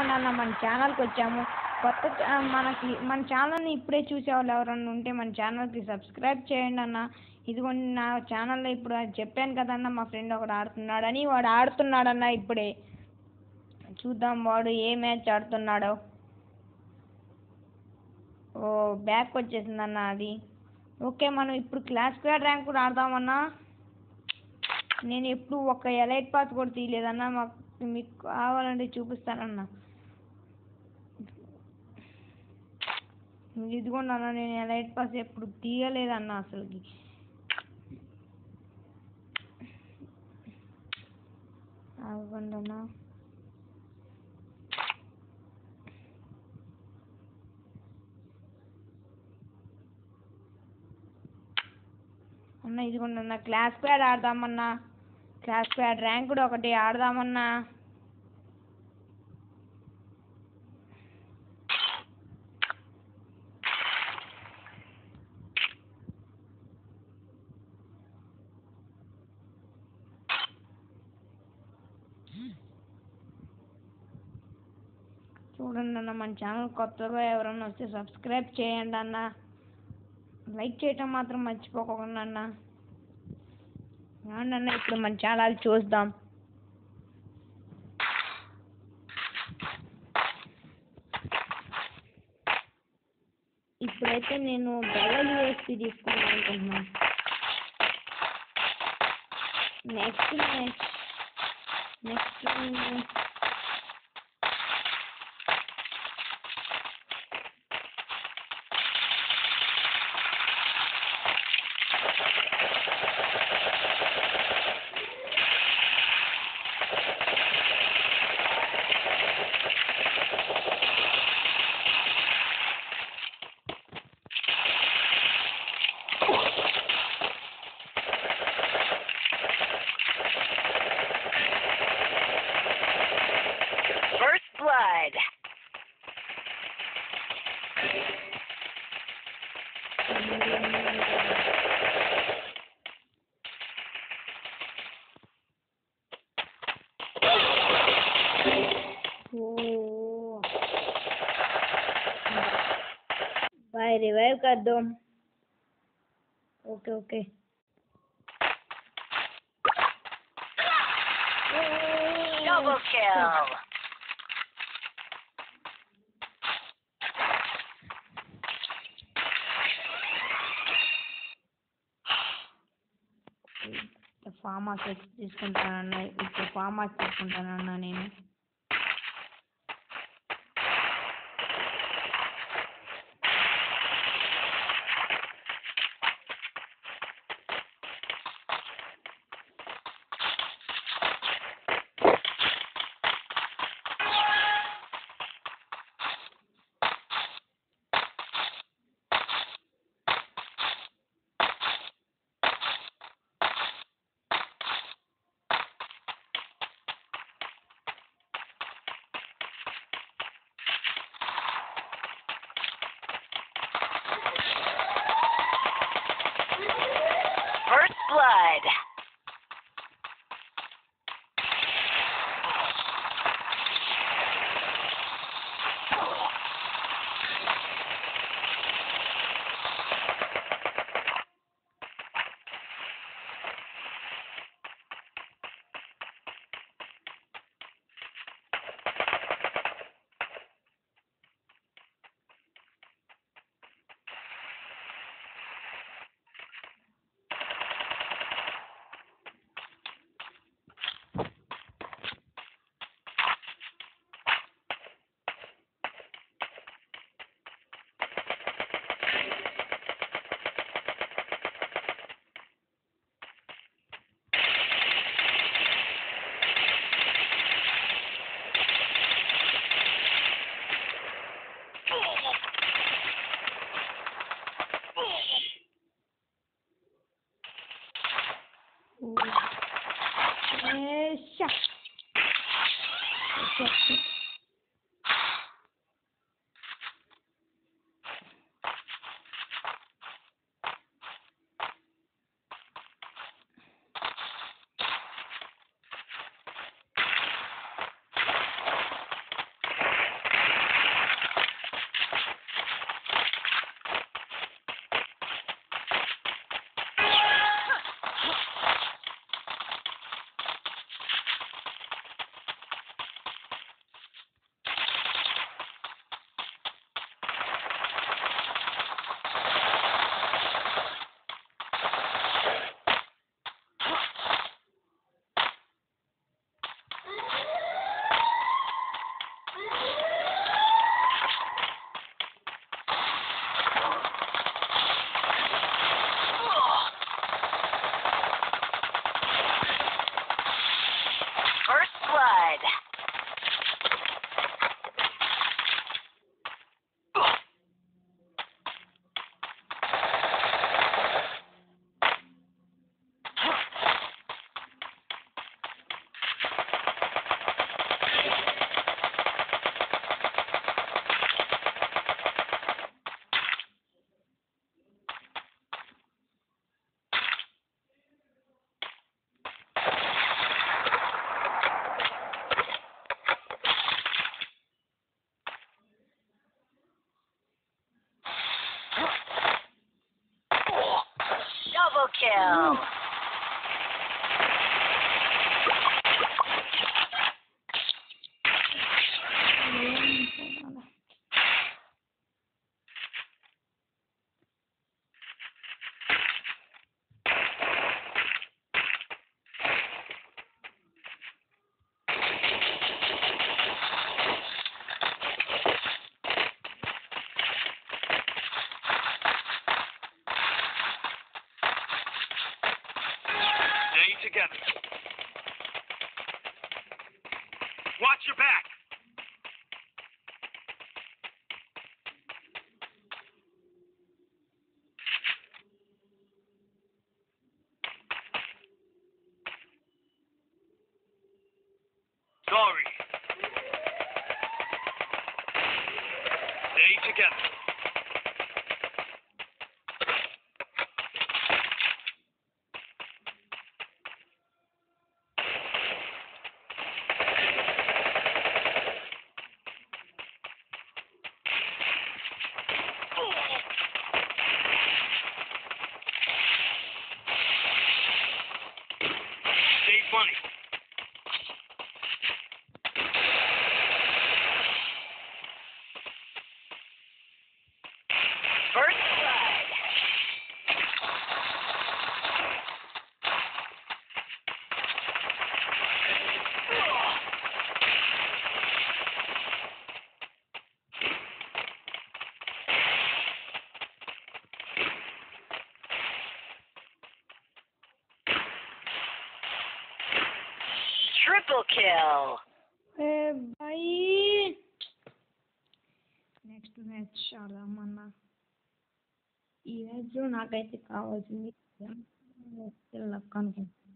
ఇదిగోండి అన్న మన ఛానల్కి వచ్చాము కొత్త ఛా- మనకి మన ఛానల్ని ఇప్పుడే చూసేవాళ్ళు ఎవరైనా ఉంటే మన ఛానల్కి సబ్స్క్రైబ్ చేయండి అన్న ఇదిగోండి నా ఛానల్లో ఇప్పుడు అది చెప్పాను కదన్న మా ఫ్రెండ్ ఒకడు ఆడుతున్నాడని వాడు ఆడుతున్నాడన్న ఇప్పుడే చూద్దాం వాడు ఏ మ్యాచ్ ఆడుతున్నాడో ఓ బ్యాక్ వచ్చేసిందన్న అది ఓకే మనం ఇప్పుడు క్లాస్ స్క్వాడ్ ర్యాంక్ కూడా ఆడదామన్నా నేను ఎప్పుడు ఒక ఎలైట్ పాస్ కూడా తీయలేదన్నా మాకు మీకు కావాలంటే చూపిస్తానన్నా ఇదిగోండి అన్న నేను ఎలైట్ పాస్ ఎప్పుడు తీయలేదన్న అసలుకి అవ్వండి అన్న అన్న ఇదిగోండి అన్న క్లాస్ ప్యాడ్ ఆడదామన్నా క్లాస్ ప్యాడ్ ర్యాంక్ కూడా ఒకటి ఆడదామన్నా చూడండి అన్న మన ఛానల్ కొత్తగా ఎవరైనా వస్తే సబ్స్క్రైబ్ చేయండి అన్న లైక్ చేయటం మాత్రం మర్చిపోకుండా అన్న అవును అన్న ఇప్పుడు మన ఛానల్ చూద్దాం ఇప్పుడైతే నేను బెల్ల యూఎస్పి తీసుకుందాం అనుకుంటున్నాను నెక్స్ట్ నెక్స్ట్ నెక్స్ట్ నేను First blood. Oh boy revive कर दो okay okay Double kill. Farm house తీసుకుంటానన్న ఇప్పుడు ఫామ్ హౌస్ తీసుకుంటానన్న నేను First blood. ఏషా. Okay, okay. kill. Stay together. Watch your back. Sorry. Stay together. Stay funny. First blood. Triple kill. Boy next match ఆడదామన్నా ఈ మ్యాచ్లో నాకైతే కావాల్సింది లక్ అనుకుంటున్నాను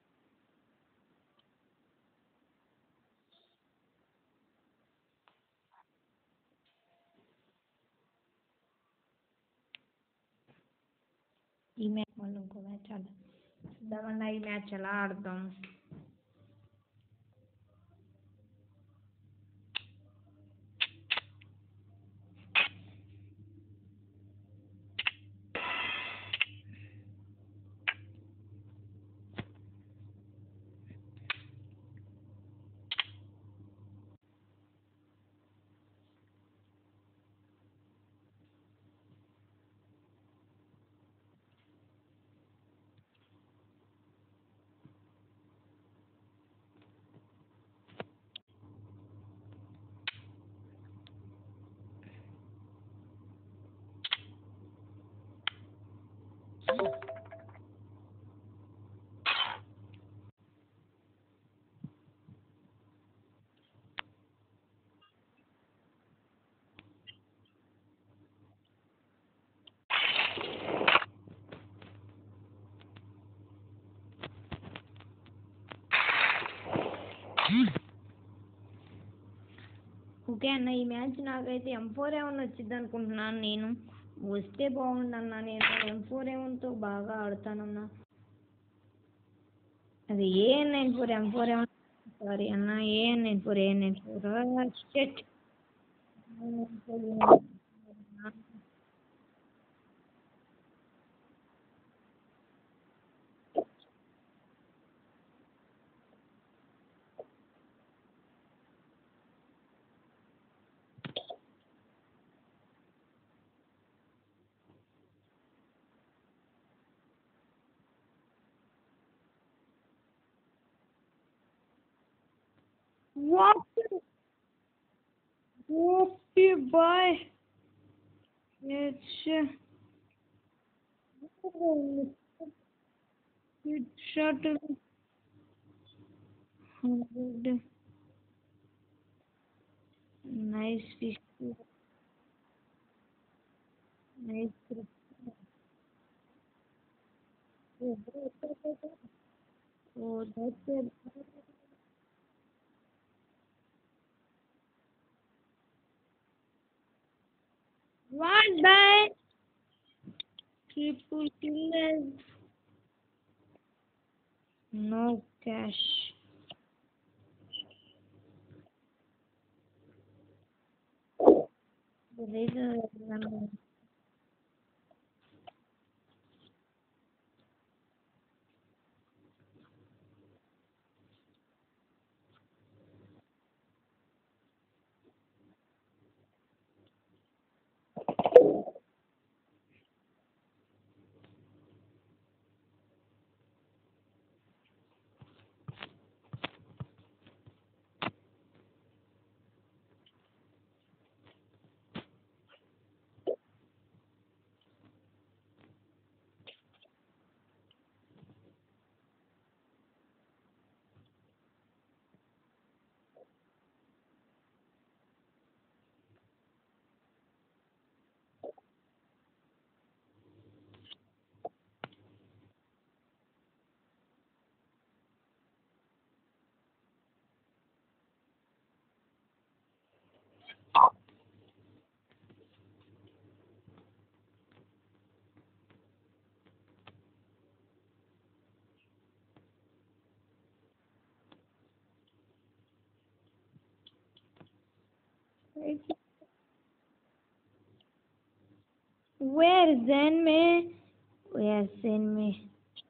ఈ మ్యాచ్ మళ్ళీ ఇంకో మ్యాచ్ ఆడదాం చూద్దామన్నా ఈ మ్యాచ్ ఎలా ఆడదాం ఓకే అన్న ఈ మ్యాచ్ నాకైతే ఎం ఫోర్ ఏమన్నా వచ్చింది అనుకుంటున్నాను నేను వస్తే బాగుండన్న నేను ఎం ఫోర్ ఏమన్తో బాగా ఆడతానన్న అది A nine four M four ఏమన్ సారీ అన్న A nine four A nine four షెట్ What? Whoopie boy. It's it shot good. Nice fish. Nice. Oh, that's it. One by triple kill. No cash. The reason Where is the enemy? Where's the enemy?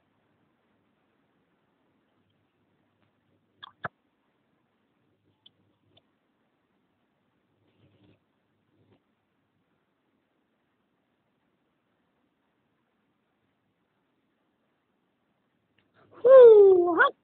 Whoo! Hop.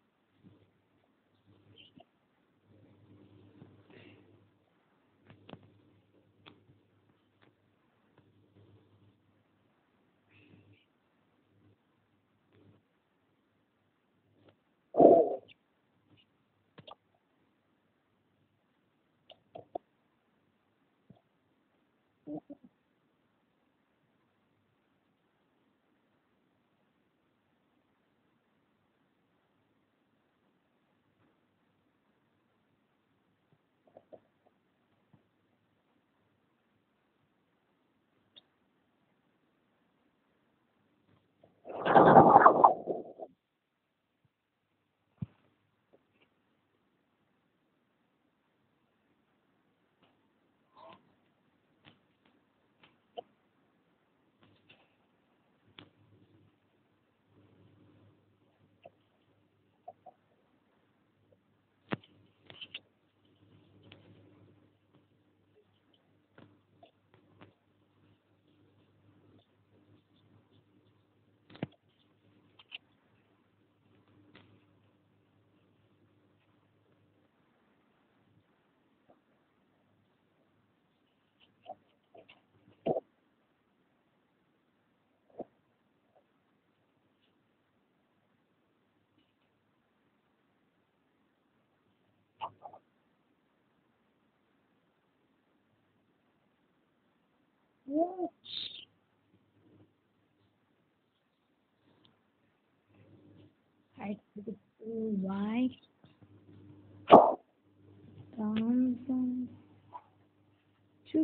I took it to Y. Thousand. Chup.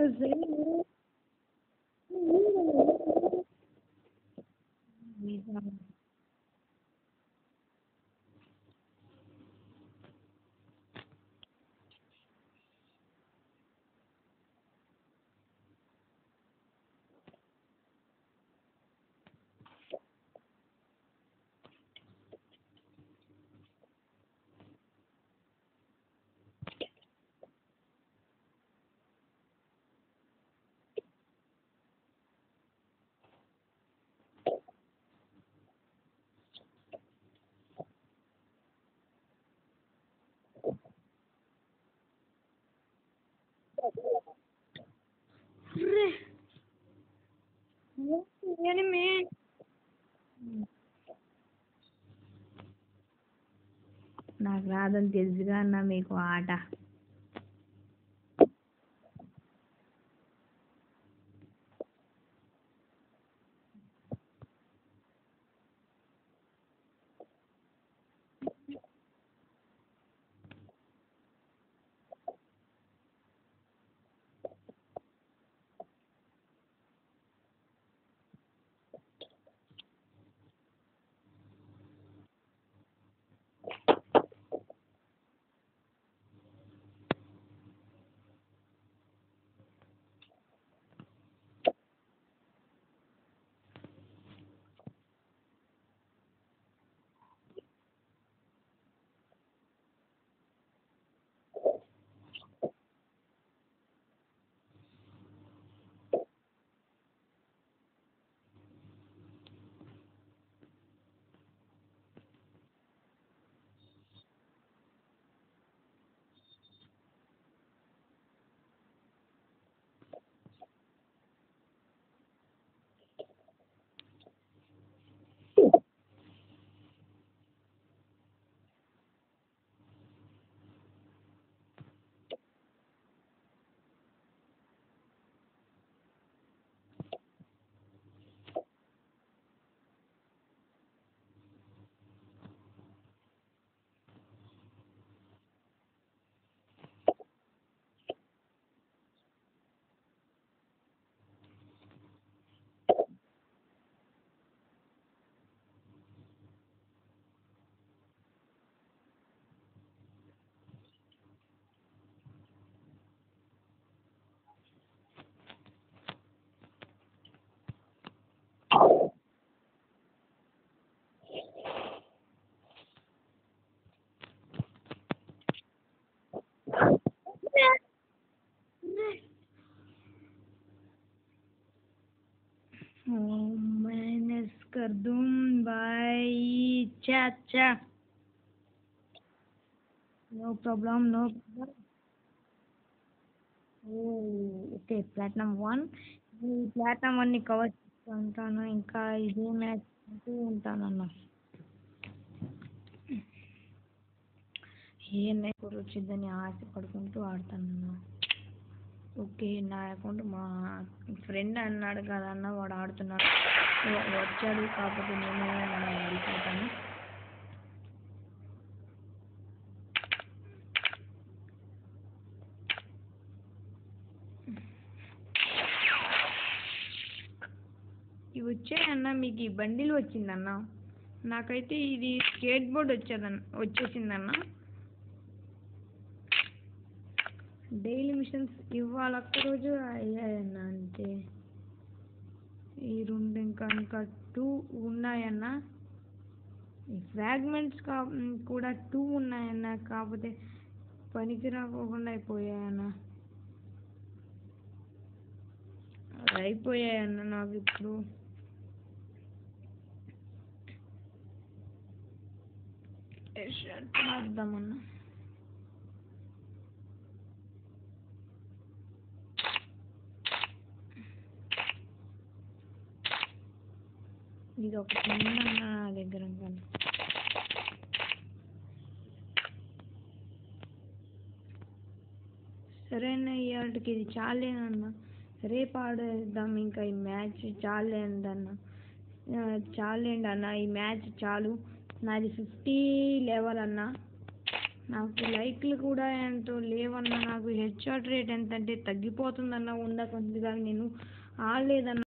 enemy నాకు రాదని తెలుసుగా అన్న మీకు ఆట minus कर दूं भाई चा चा no problem no problem okay platinum one ఈ ప్లాటినం వన్ని కవర్ చేస్తూ ఉంటాను ఇంకా ఇదే మ్యాచ్ అంటూ ఉంటానన్న ఏ మ్యాచ్ వచ్చిందని ఆశపడుకుంటూ ఆడతానన్న ఓకే నా అకౌంట్ మా ఫ్రెండ్ అన్నాడు కదన్న వాడు ఆడుతున్నాడు వ- వచ్చాడు కాకపోతే నేను వెళ్ళిపోతాను ఇవి వచ్చాయన్న మీకు ఈ బండిల్ వచ్చిందన్న నాకైతే ఇది స్కేట్ బోర్డ్ వచ్చేదన్న వచ్చేసిందన్న డైలీ మిషన్స్ ఇవాళ ఒక్క రోజు అయ్యాయన్న అంతే ఈ రెండు ఇంకా ఇంకా టూ ఉన్నాయన్న ఈ ఫ్రాగ్మెంట్స్ కా కూడా టూ ఉన్నాయన్న కాకపోతే పనికి రాకోకుండా అయిపోయాయన్న అవి అయిపోయాయన్న నాకు ఇప్పుడు షర్ట్ మార్దామన్నా ఇది ఒకటి ఉందన్న నా దగ్గర ఇంకా సరేనా ఇవాళకి ఇది చాలేనన్న రేపు ఆడేద్దాం ఇంకా ఈ మ్యాచ్ చాలేందన్న ఆ, చాలేండి అన్న ఈ మ్యాచ్ చాలు నాది ఫిఫ్టీ లెవెల్ అన్న నాకు లైక్లు కూడా ఎంతో లేవన్నా నాకు హెడ్ షాట్ రేట్ ఎంత అంటే తగ్గిపోతుందన్న ఉందా కొద్దిగా నేను ఆడలేదన్న